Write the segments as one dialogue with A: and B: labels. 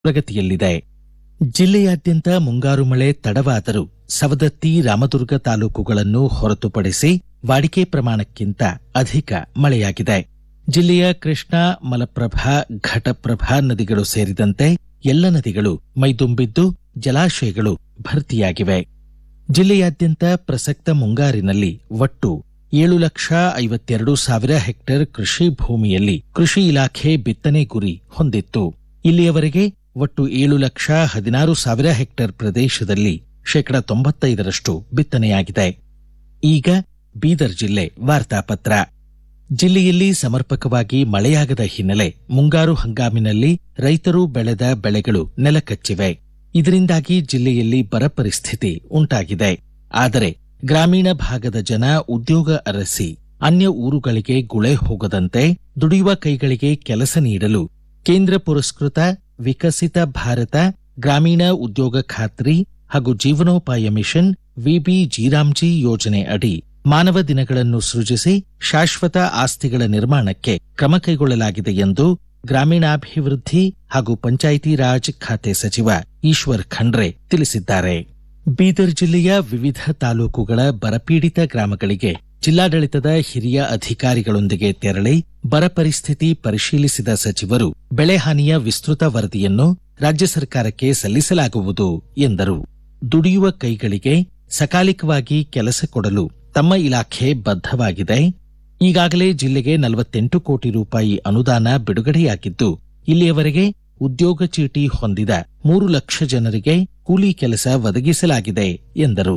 A: ಪ್ರಗತಿಯಲ್ಲಿದೆ ಜಿಲ್ಲೆಯಾದ್ಯಂತ ಮುಂಗಾರು ಮಳೆ ತಡವಾದರೂ ಸವದತ್ತಿ ರಾಮದುರ್ಗ ತಾಲೂಕುಗಳನ್ನು ಹೊರತುಪಡಿಸಿ ವಾಡಿಕೆ ಪ್ರಮಾಣಕ್ಕಿಂತ ಅಧಿಕ ಮಳೆಯಾಗಿದೆ ಜಿಲ್ಲೆಯ ಕೃಷ್ಣಾ ಮಲಪ್ರಭಾ ಘಟಪ್ರಭಾ ನದಿಗಳು ಸೇರಿದಂತೆ ಎಲ್ಲ ನದಿಗಳು ಮೈದುಂಬಿದ್ದು ಜಲಾಶಯಗಳು ಭರ್ತಿಯಾಗಿವೆ ಜಿಲ್ಲೆಯಾದ್ಯಂತ ಪ್ರಸಕ್ತ ಮುಂಗಾರಿನಲ್ಲಿ ಒಟ್ಟು ಏಳು ಲಕ್ಷ ಐವತ್ತೆರಡು ಸಾವಿರ ಹೆಕ್ಟೇರ್ ಕೃಷಿ ಭೂಮಿಯಲ್ಲಿ ಕೃಷಿ ಇಲಾಖೆ ಬಿತ್ತನೆ ಗುರಿ ಹೊಂದಿತ್ತು ಇಲ್ಲಿಯವರೆಗೆ ಒಟ್ಟು ಏಳು ಲಕ್ಷ ಹದಿನಾರು ಸಾವಿರ ಹೆಕ್ಟೇರ್ ಪ್ರದೇಶದಲ್ಲಿ ಶೇಕಡ ತೊಂಬತ್ತೈದರಷ್ಟು ಬಿತ್ತನೆಯಾಗಿದೆ ಈಗ ಬೀದರ್ ಜಿಲ್ಲೆ ವಾರ್ತಾಪತ್ರ ಜಿಲ್ಲೆಯಲ್ಲಿ ಸಮರ್ಪಕವಾಗಿ ಮಳೆಯಾಗದ ಹಿನ್ನೆಲೆ ಮುಂಗಾರು ಹಂಗಾಮಿನಲ್ಲಿ ರೈತರು ಬೆಳೆದ ಬೆಳೆಗಳು ನೆಲಕಚ್ಚಿವೆ ಇದರಿಂದಾಗಿ ಜಿಲ್ಲೆಯಲ್ಲಿ ಬರ ಪರಿಸ್ಥಿತಿ ಉಂಟಾಗಿದೆ ಆದರೆ ಗ್ರಾಮೀಣ ಭಾಗದ ಜನ ಉದ್ಯೋಗ ಅರಸಿ ಅನ್ಯ ಊರುಗಳಿಗೆ ಗುಳೆ ಹೋಗದಂತೆ ದುಡಿಯುವ ಕೈಗಳಿಗೆ ಕೆಲಸ ನೀಡಲು ಕೇಂದ್ರ ಪುರಸ್ಕೃತ ವಿಕಸಿತ ಭಾರತ ಗ್ರಾಮೀಣ ಉದ್ಯೋಗ ಖಾತ್ರಿ ಹಾಗೂ ಜೀವನೋಪಾಯ ಮಿಷನ್ ವಿಬಿ ಜೀರಾಮ್ಜಿ ಯೋಜನೆ ಅಡಿ ಮಾನವ ದಿನಗಳನ್ನು ಸೃಜಿಸಿ ಶಾಶ್ವತ ಆಸ್ತಿಗಳ ನಿರ್ಮಾಣಕ್ಕೆ ಕ್ರಮ ಕೈಗೊಳ್ಳಲಾಗಿದೆ ಎಂದು ಗ್ರಾಮೀಣಾಭಿವೃದ್ಧಿ ಹಾಗೂ ಪಂಚಾಯಿತಿ ರಾಜ್ ಖಾತೆ ಸಚಿವ ಈಶ್ವರ್ ಖಂಡ್ರೆ ತಿಳಿಸಿದ್ದಾರೆ ಬೀದರ್ ಜಿಲ್ಲೆಯ ವಿವಿಧ ತಾಲೂಕುಗಳ ಬರಪೀಡಿತ ಗ್ರಾಮಗಳಿಗೆ ಜಿಲ್ಲಾಡಳಿತದ ಹಿರಿಯ ಅಧಿಕಾರಿಗಳೊಂದಿಗೆ ತೆರಳಿ ಬರ ಪರಿಸ್ಥಿತಿ ಪರಿಶೀಲಿಸಿದ ಸಚಿವರು ಬೆಳೆ ಹಾನಿಯ ವಿಸ್ತೃತ ವರದಿಯನ್ನು ರಾಜ್ಯ ಸರ್ಕಾರಕ್ಕೆ ಸಲ್ಲಿಸಲಾಗುವುದು ಎಂದರು ದುಡಿಯುವ ಕೈಗಳಿಗೆ ಸಕಾಲಿಕವಾಗಿ ಕೆಲಸ ಕೊಡಲು ತಮ್ಮ ಇಲಾಖೆ ಬದ್ಧವಾಗಿದೆ ಈಗಾಗಲೇ ಜಿಲ್ಲೆಗೆ ನಲವತ್ತೆಂಟು ಕೋಟಿ ರೂಪಾಯಿ ಅನುದಾನ ಬಿಡುಗಡೆಯಾಗಿದ್ದು ಇಲ್ಲಿಯವರೆಗೆ ಉದ್ಯೋಗ ಚೀಟಿ ಹೊಂದಿದ ಮೂರು ಲಕ್ಷ ಜನರಿಗೆ ಕೂಲಿ ಕೆಲಸ ಒದಗಿಸಲಾಗಿದೆ ಎಂದರು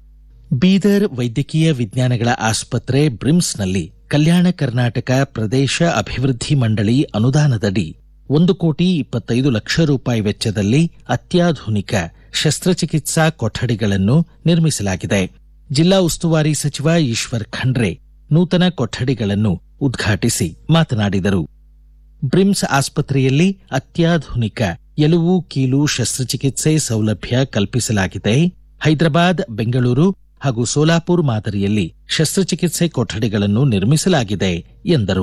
A: ಬೀದರ್ ವೈದ್ಯಕೀಯ ವಿಜ್ಞಾನಗಳ ಆಸ್ಪತ್ರೆ ಬ್ರಿಮ್ಸ್ನಲ್ಲಿ ಕಲ್ಯಾಣ ಕರ್ನಾಟಕ ಪ್ರದೇಶ ಅಭಿವೃದ್ಧಿ ಮಂಡಳಿ ಅನುದಾನದಡಿ ಒಂದು ಕೋಟಿ ಇಪ್ಪತ್ತೈದು ಲಕ್ಷ ರೂಪಾಯಿ ವೆಚ್ಚದಲ್ಲಿ ಅತ್ಯಾಧುನಿಕ ಶಸ್ತ್ರಚಿಕಿತ್ಸಾ ಕೊಠಡಿಗಳನ್ನು ನಿರ್ಮಿಸಲಾಗಿದೆ ಜಿಲ್ಲಾ ಉಸ್ತುವಾರಿ ಸಚಿವ ಈಶ್ವರ್ ಖಂಡ್ರೆ ನೂತನ ಕೊಠಡಿಗಳನ್ನು ಉದ್ಘಾಟಿಸಿ ಮಾತನಾಡಿದರು ಬ್ರಿಮ್ಸ್ ಆಸ್ಪತ್ರೆಯಲ್ಲಿ ಅತ್ಯಾಧುನಿಕ ಎಲುವು ಕೀಲು ಶಸ್ತ್ರಚಿಕಿತ್ಸೆ ಸೌಲಭ್ಯ ಕಲ್ಪಿಸಲಾಗಿದೆ ಹೈದರಾಬಾದ್ ಬೆಂಗಳೂರು ಹಾಗೂ ಸೋಲಾಪುರ್ ಮಾದರಿಯಲ್ಲಿ ಶಸ್ತ್ರಚಿಕಿತ್ಸೆ ಕೊಠಡಿಗಳನ್ನು ನಿರ್ಮಿಸಲಾಗಿದೆ ಎಂದರು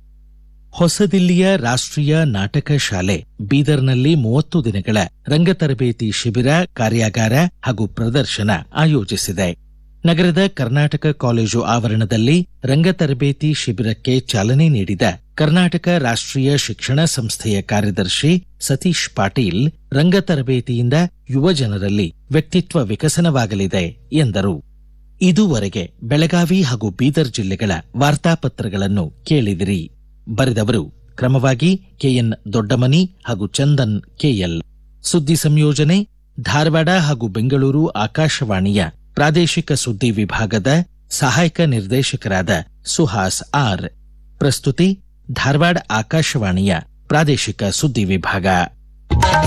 A: ಹೊಸದಿಲ್ಲಿಯ ರಾಷ್ಟ್ರೀಯ ನಾಟಕ ಶಾಲೆ ಬೀದರ್ನಲ್ಲಿ ಮೂವತ್ತು ದಿನಗಳ ರಂಗ ತರಬೇತಿ ಶಿಬಿರ ಕಾರ್ಯಾಗಾರ ಹಾಗೂ ಪ್ರದರ್ಶನ ಆಯೋಜಿಸಿದೆ ನಗರದ ಕರ್ನಾಟಕ ಕಾಲೇಜು ಆವರಣದಲ್ಲಿ ರಂಗ ತರಬೇತಿ ಶಿಬಿರಕ್ಕೆ ಚಾಲನೆ ನೀಡಿದ ಕರ್ನಾಟಕ ರಾಷ್ಟ್ರೀಯ ಶಿಕ್ಷಣ ಸಂಸ್ಥೆಯ ಕಾರ್ಯದರ್ಶಿ ಸತೀಶ್ ಪಾಟೀಲ್ ರಂಗ ತರಬೇತಿಯಿಂದ ಯುವ ಜನರಲ್ಲಿ ವ್ಯಕ್ತಿತ್ವ ವಿಕಸನವಾಗಲಿದೆ ಎಂದರು ಇದುವರೆಗೆ ಬೆಳಗಾವಿ ಹಾಗೂ ಬೀದರ್ ಜಿಲ್ಲೆಗಳ ವಾರ್ತಾಪತ್ರಗಳನ್ನು ಕೇಳಿದಿರಿ ಬರೆದವರು ಕ್ರಮವಾಗಿ ಕೆಎನ್ ದೊಡ್ಡಮನಿ ಹಾಗೂ ಚಂದನ್ ಕೆಎಲ್ ಸುದ್ದಿ ಸಂಯೋಜನೆ ಧಾರವಾಡ ಹಾಗೂ ಬೆಂಗಳೂರು ಆಕಾಶವಾಣಿಯ ಪ್ರಾದೇಶಿಕ ಸುದ್ದಿ ವಿಭಾಗದ ಸಹಾಯಕ ನಿರ್ದೇಶಕರಾದ ಸುಹಾಸ್ ಆರ್ ಪ್ರಸ್ತುತಿ ಧಾರವಾಡ ಆಕಾಶವಾಣಿಯ ಪ್ರಾದೇಶಿಕ ಸುದ್ದಿ ವಿಭಾಗ